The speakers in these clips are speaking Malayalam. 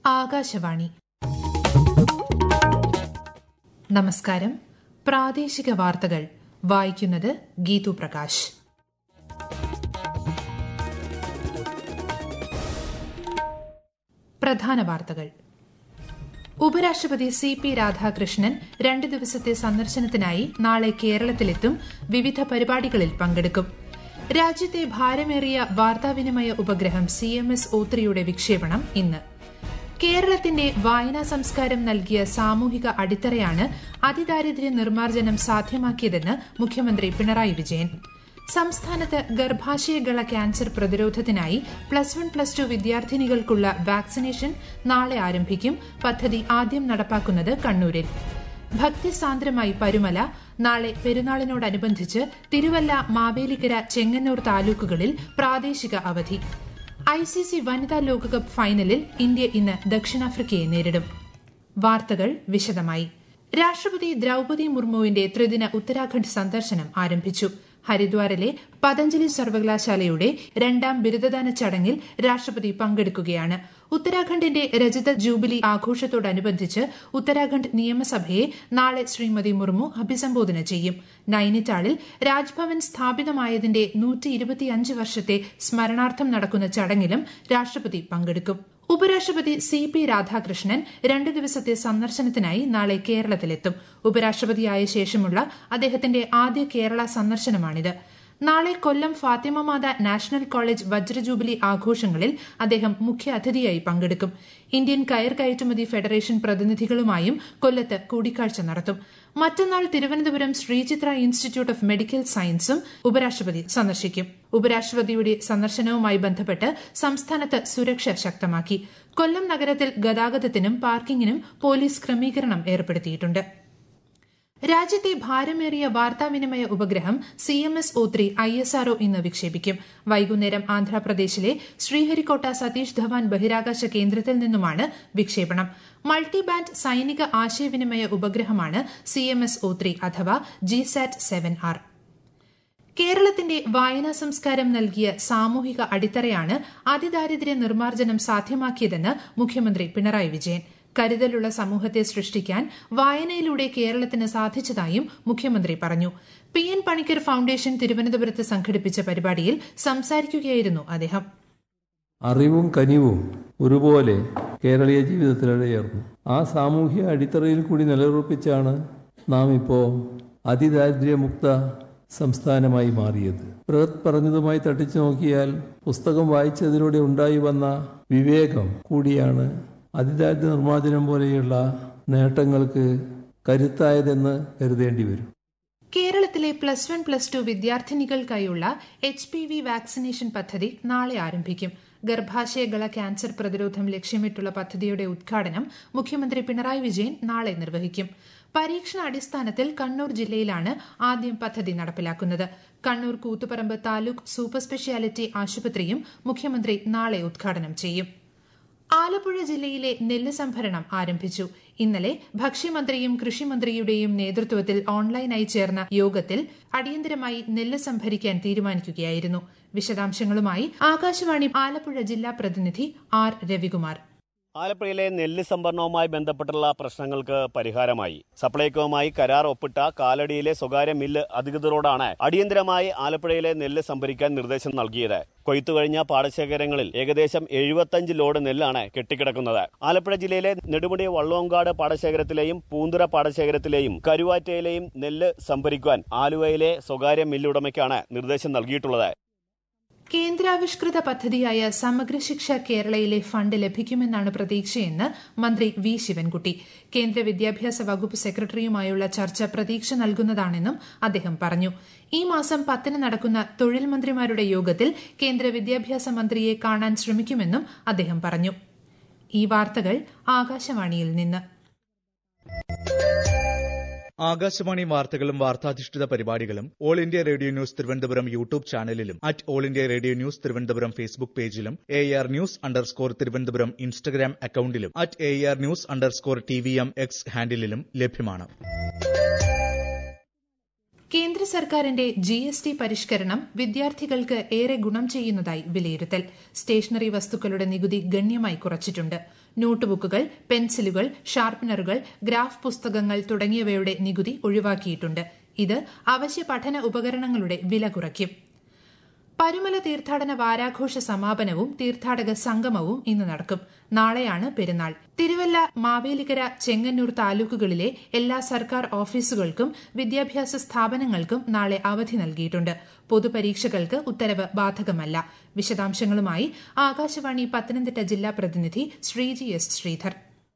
ആകാശവാണി നമസ്കാരം പ്രാദേശിക വാർത്തകൾ വായിക്കുന്നത് ഗീതു പ്രകാശ് പ്രധാന വാർത്തകൾ ഉപരാഷ്ട്രപതി സി പി രാധാകൃഷ്ണൻ രണ്ട് ദിവസത്തെ സന്ദർശനത്തിനായി നാളെ കേരളത്തിലെത്തും വിവിധ പരിപാടികളിൽ പങ്കെടുക്കും രാജ്യത്തെ ഭാരമേറിയ വാർത്താവിനിമയ ഉപഗ്രഹം സി എം എസ് ഒ ത്രീയുടെ വിക്ഷേപണം ഇന്ന് കേരളത്തിന്റെ വായനാ സംസ്കാരം നൽകിയ സാമൂഹിക അടിത്തറയാണ് അതിദാരിദ്ര്യ നിർമ്മാർജ്ജനം സാധ്യമാക്കിയതെന്ന് മുഖ്യമന്ത്രി പിണറായി വിജയൻ സംസ്ഥാനത്ത് ഗർഭാശയഗള ക്യാൻസർ പ്രതിരോധത്തിനായി പ്ലസ് വൺ പ്ലസ് ടു വിദ്യാർത്ഥിനികൾക്കുള്ള വാക്സിനേഷൻ നാളെ ആരംഭിക്കും പദ്ധതി ആദ്യം നടപ്പാക്കുന്നത് കണ്ണൂരിൽ ഭക്തിസാന്ദ്രമായി പരുമല നാളെ പെരുന്നാളിനോടനുബന്ധിച്ച് തിരുവല്ല മാവേലിക്കര ചെങ്ങന്നൂർ താലൂക്കുകളിൽ പ്രാദേശിക അവധി ഐസിസി വനിതാ ലോകകപ്പ് ഫൈനലിൽ ഇന്ത്യ ഇന്ന് ദക്ഷിണാഫ്രിക്കയെ നേരിടും വാർത്തകൾ വിശദമായി രാഷ്ട്രപതി ദ്രൌപതി മുർമുവിന്റെ ത്രിദിന ഉത്തരാഖണ്ഡ് സന്ദർശനം ആരംഭിച്ചു ഹരിദ്വാറിലെ പതഞ്ജലി സർവകലാശാലയുടെ രണ്ടാം ബിരുദദാന ചടങ്ങിൽ രാഷ്ട്രപതി പങ്കെടുക്കുകയാണ് ഉത്തരാഖണ്ഡിന്റെ രജത ജൂബിലി ആഘോഷത്തോടനുബന്ധിച്ച് ഉത്തരാഖണ്ഡ് നിയമസഭയെ നാളെ ശ്രീമതി മുർമു അഭിസംബോധന ചെയ്യും നൈനിറ്റാളിൽ രാജ്ഭവൻ സ്ഥാപിതമായതിന്റെ നൂറ്റി ഇരുപത്തിയഞ്ച് വർഷത്തെ സ്മരണാർത്ഥം നടക്കുന്ന ചടങ്ങിലും രാഷ്ട്രപതി പങ്കെടുക്കും ഉപരാഷ്ട്രപതി സി പി രാധാകൃഷ്ണൻ രണ്ട് ദിവസത്തെ സന്ദർശനത്തിനായി നാളെ കേരളത്തിലെത്തും ഉപരാഷ്ട്രപതിയായ ശേഷമുള്ള അദ്ദേഹത്തിന്റെ ആദ്യ കേരള സന്ദർശനമാണിത് നാളെ കൊല്ലം ഫാത്തിമമാത നാഷണൽ കോളേജ് വജ്രജൂബിലി ആഘോഷങ്ങളിൽ അദ്ദേഹം മുഖ്യ അതിഥിയായി പങ്കെടുക്കും ഇന്ത്യൻ കയർ കയറ്റുമതി ഫെഡറേഷൻ പ്രതിനിധികളുമായും കൊല്ലത്ത് കൂടിക്കാഴ്ച നടത്തും മറ്റന്നാൾ Thiruvananthapuram Sree Chitra institute of medical സയൻസും ഉപരാഷ്ട്രപതി സന്ദർശിക്കും ഉപരാഷ്ട്രപതിയുടെ സന്ദർശനവുമായി ബന്ധപ്പെട്ട് സംസ്ഥാനത്ത് സുരക്ഷ ശക്തമാക്കി കൊല്ലം നഗരത്തിൽ ഗതാഗതത്തിനും പാർക്കിങ്ങിനും പോലീസ് ക്രമീകരണം ഏർപ്പെടുത്തിയിട്ടുണ്ട് രാജ്യത്തെ ഭാരമേറിയ വാർത്താവിനിമയ ഉപഗ്രഹം C M S O three I S R O ഇന്ന് വിക്ഷേപിക്കും വൈകുന്നേരം ആന്ധ്രാപ്രദേശിലെ ശ്രീഹരിക്കോട്ട സതീഷ് ധവാൻ ബഹിരാകാശ കേന്ദ്രത്തിൽ നിന്നുമാണ് വിക്ഷേപണം മൾട്ടി ബാൻഡ് സൈനിക ആശയവിനിമയ ഉപഗ്രഹമാണ് C M S O three അഥവാ ജിസാറ്റ് സെവൻ ആർ കേരളത്തിന്റെ വായനാ സംസ്കാരം നൽകിയ സാമൂഹിക അടിത്തറയാണ് അതിദാരിദ്ര്യ നിർമ്മാർജ്ജനം സാധ്യമാക്കിയതെന്ന് മുഖ്യമന്ത്രി പിണറായി വിജയൻ കരുതലുള്ള സമൂഹത്തെ സൃഷ്ടിക്കാൻ വായനയിലൂടെ കേരളത്തിന് സാധിച്ചതായും മുഖ്യമന്ത്രി പറഞ്ഞു പി എൻ പണിക്കർ ഫൌണ്ടേഷൻ തിരുവനന്തപുരത്ത് സംഘടിപ്പിച്ച പരിപാടിയിൽ സംസാരിക്കുകയായിരുന്നു അദ്ദേഹം അറിവും കനിവും ഒരുപോലെ കേരളീയ ജീവിതത്തിലിടയേർന്നു ആ സാമൂഹ്യ അടിത്തറയിൽ കൂടി നിലയുറപ്പിച്ചാണ് നാം ഇപ്പോൾ അതിദാരിദ്ര്യമുക്ത സംസ്ഥാനമായി മാറിയത് ബൃഹത് പറഞ്ഞതുമായി തട്ടിച്ചു നോക്കിയാൽ പുസ്തകം വായിച്ചതിലൂടെ ഉണ്ടായി വന്ന വിവേകം കൂടിയാണ് അതിദാരിദ്ര്യ നിർമ്മാർജ്ജനം പോലെയുള്ള നേട്ടങ്ങൾക്ക് കരുത്തായതെന്ന് കരുതേണ്ടി വരും കേരളത്തിലെ പ്ലസ് വൺ പ്ലസ് ടു വിദ്യാർത്ഥിനികൾക്കായുള്ള എച്ച് പി വി വാക്സിനേഷൻ പദ്ധതി നാളെ ആരംഭിക്കും ഗർഭാശയഗള ക്യാൻസർ പ്രതിരോധം ലക്ഷ്യമിട്ടുള്ള പദ്ധതിയുടെ ഉദ്ഘാടനം മുഖ്യമന്ത്രി പിണറായി വിജയൻ നാളെ നിർവഹിക്കും പരീക്ഷണ അടിസ്ഥാനത്തിൽ കണ്ണൂർ ജില്ലയിലാണ് ആദ്യം പദ്ധതി നടപ്പിലാക്കുന്നത് കണ്ണൂർ കൂത്തുപറമ്പ് താലൂക്ക് സൂപ്പർ സ്പെഷ്യാലിറ്റി ആശുപത്രിയും മുഖ്യമന്ത്രി നാളെ ഉദ്ഘാടനം ചെയ്യും ആലപ്പുഴ ജില്ലയിലെ നെല്ല് സംഭരണം ആരംഭിച്ചു ഇന്നലെ ഭക്ഷ്യമന്ത്രിയും കൃഷിമന്ത്രിയുടെയും നേതൃത്വത്തിൽ ഓൺലൈനായി ചേർന്ന യോഗത്തിൽ അടിയന്തരമായി നെല്ല് സംഭരിക്കാൻ തീരുമാനിക്കുകയായിരുന്നു വിശദാംശങ്ങളുമായി ആകാശവാണി ആലപ്പുഴ ജില്ലാ പ്രതിനിധി ആർ രവികുമാർ ആലപ്പുഴയിലെ നെല്ല് സംഭരണവുമായി ബന്ധപ്പെട്ടുള്ള പ്രശ്നങ്ങൾക്ക് പരിഹാരമായി സപ്ലൈകോവുമായി കരാർ ഒപ്പിട്ട കാലടിയിലെ സ്വകാര്യ മില്ല് അധികൃതരോടാണ് അടിയന്തരമായി ആലപ്പുഴയിലെ നെല്ല് സംഭരിക്കാൻ നിർദ്ദേശം നൽകിയത് കൊയ്ത്തു കഴിഞ്ഞ പാടശേഖരങ്ങളിൽ ഏകദേശം എഴുപത്തഞ്ച് ലോഡ് നെല്ലാണ് കെട്ടിക്കിടക്കുന്നത് ആലപ്പുഴ ജില്ലയിലെ നെടുമുടി വള്ളോങ്കാട് പാടശേഖരത്തിലെയും പൂന്തുറ പാടശേഖരത്തിലെയും കരുവാറ്റയിലെയും നെല്ല് സംഭരിക്കുവാൻ ആലുവയിലെ സ്വകാര്യ മില്ലുടമയ്ക്കാണ് നിർദ്ദേശം നൽകിയിട്ടുള്ളത് കേന്ദ്രാവിഷ്കൃത പദ്ധതിയായ സമഗ്ര ശിക്ഷ കേരളയിലെ ഫണ്ട് ലഭിക്കുമെന്നാണ് പ്രതീക്ഷയെന്ന് മന്ത്രി വി ശിവൻകുട്ടി കേന്ദ്ര വിദ്യാഭ്യാസ വകുപ്പ് സെക്രട്ടറിയുമായുള്ള ചർച്ച പ്രതീക്ഷ നൽകുന്നതാണെന്നും അദ്ദേഹം പറഞ്ഞു ഈ മാസം പത്തിന് നടക്കുന്ന തൊഴിൽ മന്ത്രിമാരുടെ യോഗത്തിൽ കേന്ദ്ര വിദ്യാഭ്യാസ മന്ത്രിയെ കാണാൻ ശ്രമിക്കുമെന്നും അദ്ദേഹം പറഞ്ഞു ഈ വാർത്തകൾ ആകാശവാണിയിൽ നിന്ന് ആകാശവാണി വാർത്തകളും വാർത്താധിഷ്ഠിത പരിപാടികളും all India radio news Thiruvananthapuram YouTube ചാനലിലും at all India radio news Thiruvananthapuram Facebook പേജിലും A R news underscore Thiruvananthapuram Instagram അക്കൌണ്ടിലും at A R news underscore T V M X ഹാൻഡിലും ലഭ്യമാണ് കേന്ദ്ര സർക്കാരിന്റെ ജി എസ് ടി പരിഷ്കരണം വിദ്യാർത്ഥികൾക്ക് ഏറെ ഗുണം ചെയ്യുന്നതായി വിലയിരുത്തൽ സ്റ്റേഷനറി വസ്തുക്കളുടെ നികുതി ഗണ്യമായി കുറച്ചിട്ടുണ്ട് നോട്ട്ബുക്കുകൾ പെൻസിലുകൾ ഷാർപ്പനറുകൾ ഗ്രാഫ് പുസ്തകങ്ങൾ തുടങ്ങിയവയുടെ നികുതി ഒഴിവാക്കിയിട്ടുണ്ട് ഇത് അവശ്യ പഠന ഉപകരണങ്ങളുടെ വില കുറയ്ക്കും പരുമല തീർത്ഥാടന വാരാഘോഷ സമാപനവും തീർത്ഥാടക സംഗമവും ഇന്ന് നടക്കും നാളെയാണ് പെരുന്നാൾ തിരുവല്ല മാവേലിക്കര ചെങ്ങന്നൂർ താലൂക്കുകളിലെ എല്ലാ സർക്കാർ ഓഫീസുകൾക്കും വിദ്യാഭ്യാസ സ്ഥാപനങ്ങൾക്കും നാളെ അവധി നൽകിയിട്ടുണ്ട് പൊതുപരീക്ഷകൾക്ക് ഉത്തരവ് ബാധകമല്ല വിശദാംശങ്ങളുമായി ആകാശവാണി പത്തനംതിട്ട ജില്ലാ പ്രതിനിധി ശ്രീജി എസ് ശ്രീധർ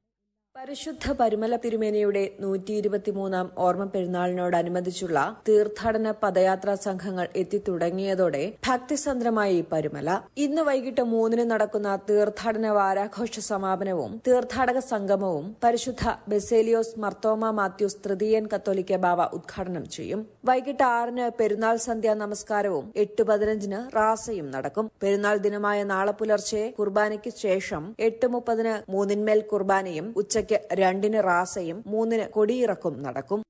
പരിശുദ്ധ പരുമല തിരുമേനയുടെ നൂറ്റി ഇരുപത്തിമൂന്നാം ഓർമ്മ പെരുന്നാളിനോടനുബന്ധിച്ചുള്ള തീർത്ഥാടന പദയാത്രാ സംഘങ്ങൾ എത്തിത്തുടങ്ങിയതോടെ ഭക്തിസന്ദ്രമായി പരുമല ഇന്ന് വൈകിട്ട് മൂന്നിന് നടക്കുന്ന തീർത്ഥാടന വാരാഘോഷ സമാപനവും തീർത്ഥാടക സംഗമവും പരിശുദ്ധ ബെസേലിയോസ് മർത്തോമ മാത്യൂസ് തൃതീയൻ കത്തോലിക്ക ബാവ ഉദ്ഘാടനം ചെയ്യും വൈകിട്ട് ആറിന് പെരുന്നാൾ സന്ധ്യാ നമസ്കാരവും എട്ട് പതിനഞ്ചിന് റാസയും നടക്കും പെരുന്നാൾ ദിനമായ നാളെ പുലർച്ചെ കുർബാനയ്ക്ക് ശേഷം എട്ട് മുപ്പതിന് മൂന്നിന്മേൽ കുർബാനയും ഉച്ചയ്ക്ക് രണ്ടിന് റാസയും മൂന്നിന് കൊടിയിറക്കും നടക്കും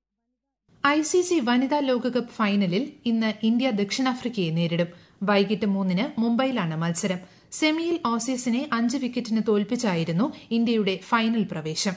ഐ സി സി വനിതാ ലോകകപ്പ് ഫൈനലിൽ ഇന്ന് ഇന്ത്യ ദക്ഷിണാഫ്രിക്കയെ നേരിടും വൈകിട്ട് മൂന്നിന് മുംബൈയിലാണ് മത്സരം സെമിയിൽ ഓസീസിനെ അഞ്ച് വിക്കറ്റിന് തോൽപ്പിച്ചായിരുന്നു ഇന്ത്യയുടെ ഫൈനൽ പ്രവേശം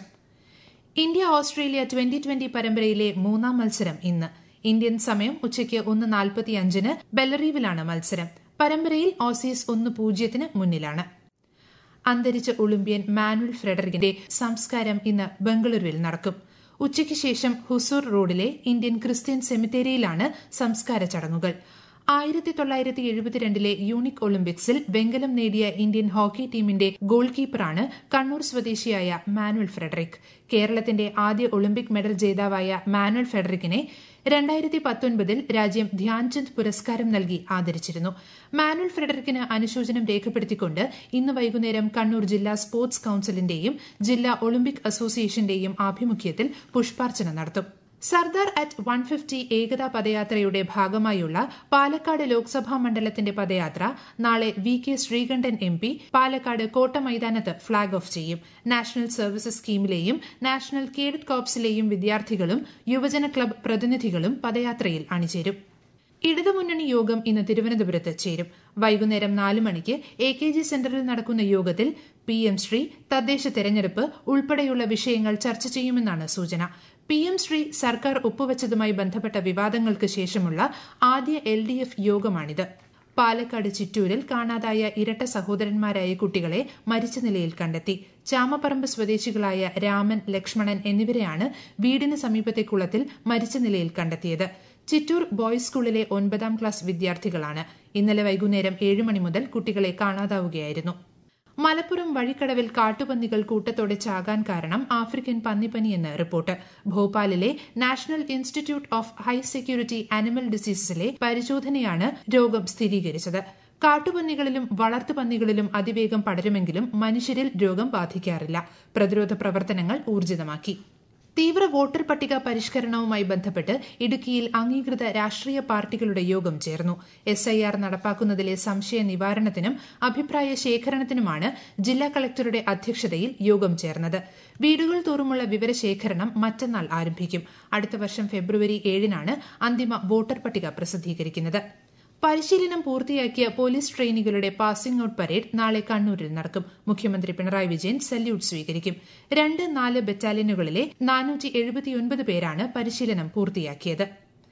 ഇന്ത്യ ഓസ്ട്രേലിയ ട്വന്റി ട്വന്റി പരമ്പരയിലെ മൂന്നാം മത്സരം ഇന്ന് ഇന്ത്യൻ സമയം ഉച്ചയ്ക്ക് ഒന്ന് നാൽപ്പത്തിയഞ്ചിന് ബെല്ലറീവിലാണ് മത്സരം പരമ്പരയിൽ ഓസീസ് ഒന്ന് പൂജ്യത്തിന് മുന്നിലാണ് അന്തരിച്ച ഒളിമ്പ്യൻ മാനുവൽ ഫ്രെഡറിക്കിന്റെ സംസ്കാരം ഇന്ന് ബംഗളൂരുവിൽ നടക്കും ഉച്ചയ്ക്ക് ശേഷം ഹുസൂർ റോഡിലെ ഇന്ത്യൻ ക്രിസ്ത്യൻ സെമിത്തേരിയിലാണ് സംസ്കാര ചടങ്ങുകൾ ആയിരത്തി തൊള്ളായിരത്തി എഴുപത്തിരണ്ടിലെ യൂണിക് ഒളിമ്പിക്സിൽ വെങ്കലം നേടിയ ഇന്ത്യൻ ഹോക്കി ടീമിന്റെ ഗോൾ കീപ്പറാണ് കണ്ണൂർ സ്വദേശിയായ മാനുവൽ ഫ്രെഡറിക് കേരളത്തിന്റെ ആദ്യ ഒളിമ്പിക് മെഡൽ ജേതാവായ മാനുവൽ ഫ്രെഡറിക്കിനെ രണ്ടായിരത്തി പത്തൊൻപതിൽ രാജ്യം ധ്യാൻചന്ദ് പുരസ്കാരം നൽകി ആദരിച്ചിരുന്നു മാനുവൽ ഫ്രെഡറിക്കിന് അനുശോചനം രേഖപ്പെടുത്തിക്കൊണ്ട് ഇന്ന് വൈകുന്നേരം കണ്ണൂർ ജില്ലാ സ്പോർട്സ് കൌൺസിലിന്റെയും ജില്ലാ ഒളിമ്പിക് അസോസിയേഷന്റെയും ആഭിമുഖ്യത്തിൽ പുഷ്പാർച്ചന നടത്തും Sardar at one fifty Ekta പദയാത്രയുടെ ഭാഗമായുള്ള പാലക്കാട് ലോക്സഭാ മണ്ഡലത്തിന്റെ പദയാത്ര നാളെ V K Sreekandan M P Palakkad കോട്ട മൈതാനത്ത് ഫ്ളാഗ് ഓഫ് ചെയ്യും നാഷണൽ സർവീസസ് സ്കീമിലെയും നാഷണൽ കേഡറ്റ് കോർപ്സിലെയും വിദ്യാർത്ഥികളും യുവജന ക്ലബ് പ്രതിനിധികളും പദയാത്രയിൽ അണിചേരും ഇടതുമുന്നണി യോഗം ഇന്ന് തിരുവനന്തപുരത്ത് ചേരും വൈകുന്നേരം നാല് മണിക്ക് എ കെ ജി സെന്ററിൽ നടക്കുന്ന യോഗത്തിൽ പി എം ശ്രീ തദ്ദേശ തെരഞ്ഞെടുപ്പ് ഉൾപ്പെടെയുള്ള വിഷയങ്ങൾ ചർച്ച ചെയ്യുമെന്നാണ് സൂചന പി എം ശ്രീ സർക്കാർ ഒപ്പുവച്ചതുമായി ബന്ധപ്പെട്ട വിവാദങ്ങൾക്ക് ശേഷമുള്ള ആദ്യ എൽ ഡി എഫ് യോഗമാണിത് പാലക്കാട് ചിറ്റൂരിൽ കാണാതായ ഇരട്ട സഹോദരന്മാരായ കുട്ടികളെ മരിച്ച നിലയിൽ കണ്ടെത്തി ചാമപ്പറമ്പ് സ്വദേശികളായ രാമൻ ലക്ഷ്മണൻ എന്നിവരെയാണ് വീടിന് സമീപത്തെ കുളത്തിൽ മരിച്ച നിലയിൽ കണ്ടെത്തിയത് ചിറ്റൂർ ബോയ്സ് സ്കൂളിലെ ഒൻപതാം ക്ലാസ് വിദ്യാർത്ഥികളാണ് ഇന്നലെ വൈകുന്നേരം ഏഴ് മണി മുതൽ കുട്ടികളെ കാണാതാവുകയായിരുന്നു മലപ്പുറം വഴിക്കടവിൽ കാട്ടുപന്നികൾ കൂട്ടത്തോടെ ചാകാൻ കാരണം ആഫ്രിക്കൻ പന്നിപ്പനിയെന്ന് റിപ്പോർട്ട് ഭോപ്പാലിലെ national institute of high security animal ഡിസീസസിലെ പരിശോധനയാണ് രോഗം സ്ഥിരീകരിച്ചത് കാട്ടുപന്നികളിലും വളർത്തുപന്നികളിലും അതിവേഗം പടരുമെങ്കിലും മനുഷ്യരിൽ രോഗം ബാധിക്കാറില്ല പ്രതിരോധ പ്രവർത്തനങ്ങൾ ഊർജിതമാക്കി തീവ്ര വോട്ടർ പട്ടിക പരിഷ്കരണവുമായി ബന്ധപ്പെട്ട് ഇടുക്കിയിൽ അംഗീകൃത രാഷ്ട്രീയ പാർട്ടികളുടെ യോഗം ചേർന്നു എസ് ഐ ആർ നടപ്പാക്കുന്നതിലെ സംശയ നിവാരണത്തിനും അഭിപ്രായ ശേഖരണത്തിനുമാണ് ജില്ലാ കളക്ടറുടെ അധ്യക്ഷതയിൽ യോഗം ചേർന്നത് വീടുകൾ തോറുമുള്ള വിവരശേഖരണം മറ്റന്നാൾ ആരംഭിക്കും അടുത്ത വർഷം ഫെബ്രുവരി ഏഴിനാണ് അന്തിമ വോട്ടർ പട്ടിക പ്രസിദ്ധീകരിക്കുന്നത് പരിശീലനം പൂർത്തിയാക്കിയ പോലീസ് ട്രെയിനികളുടെ പാസിംഗ് ഔട്ട് പരേഡ് നാളെ കണ്ണൂരിൽ നടക്കും മുഖ്യമന്ത്രി പിണറായി വിജയൻ സല്യൂട്ട് സ്വീകരിക്കും രണ്ട് നാല് ബറ്റാലിയനുകളിലെ നാനൂറ്റി എഴുപത്തിയൊൻപത് പേരാണ് പരിശീലനം പൂർത്തിയാക്കിയത്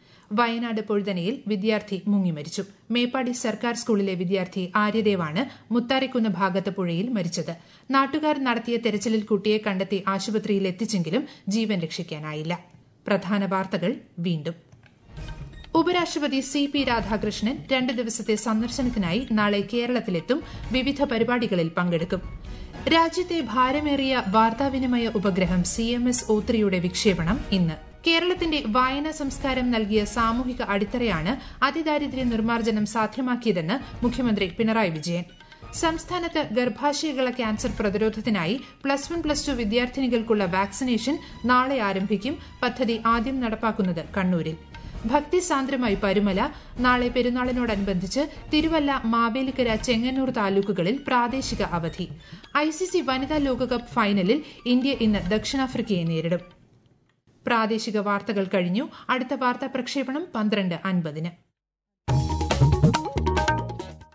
വയനാട് പൊഴുതനയിൽ വിദ്യാർത്ഥി മുങ്ങിമരിച്ചു മേപ്പാടി സർക്കാർ സ്കൂളിലെ വിദ്യാർത്ഥി ആര്യദേവാണ് മുത്താരക്കുന്ന് ഭാഗത്ത് പുഴയിൽ മരിച്ചത് നാട്ടുകാർ നടത്തിയ തെരച്ചിലിൽ കുട്ടിയെ കണ്ടെത്തി ആശുപത്രിയിൽ എത്തിച്ചെങ്കിലും ജീവൻ രക്ഷിക്കാനായില്ല പ്രധാന വാർത്തകൾ വീണ്ടും ഉപരാഷ്ട്രപതി സി പി രാധാകൃഷ്ണൻ രണ്ട് ദിവസത്തെ സന്ദർശനത്തിനായി നാളെ കേരളത്തിലെത്തും വിവിധ പരിപാടികളിൽ പങ്കെടുക്കും രാജ്യത്തെ ഭാരമേറിയ വാർത്താവിനിമയ ഉപഗ്രഹം സി എം എസ് ഒ ത്രീയുടെ വിക്ഷേപണം ഇന്ന് കേരളത്തിന്റെ വായനാ സംസ്കാരം നൽകിയ സാമൂഹിക അടിത്തറയാണ് അതിദാരിദ്ര്യ നിർമ്മാർജ്ജനം സാധ്യമാക്കിയതെന്ന് മുഖ്യമന്ത്രി പിണറായി വിജയൻ സംസ്ഥാനത്ത് ഗർഭാശയകള ക്യാൻസർ പ്രതിരോധത്തിനായി പ്ലസ് വൺ പ്ലസ് ടു വിദ്യാർത്ഥിനികൾക്കുള്ള വാക്സിനേഷൻ നാളെ ആരംഭിക്കും പദ്ധതി ആദ്യം നടപ്പാക്കുന്നത് കണ്ണൂരിൽ ഭക്തിസാന്ദ്രമായി പരുമല നാളെ പെരുന്നാളിനോടനുബന്ധിച്ച് തിരുവല്ല മാവേലിക്കര ചെങ്ങന്നൂർ താലൂക്കുകളിൽ പ്രാദേശിക അവധി ഐസിസി വനിതാ ലോകകപ്പ് ഫൈനലിൽ ഇന്ത്യ ഇന്ന് ദക്ഷിണാഫ്രിക്കയെ നേരിടും പ്രാദേശിക വാർത്തകൾ കഴിഞ്ഞു അടുത്ത വാർത്താ പ്രക്ഷേപണം പന്ത്രണ്ട് അൻപതിന്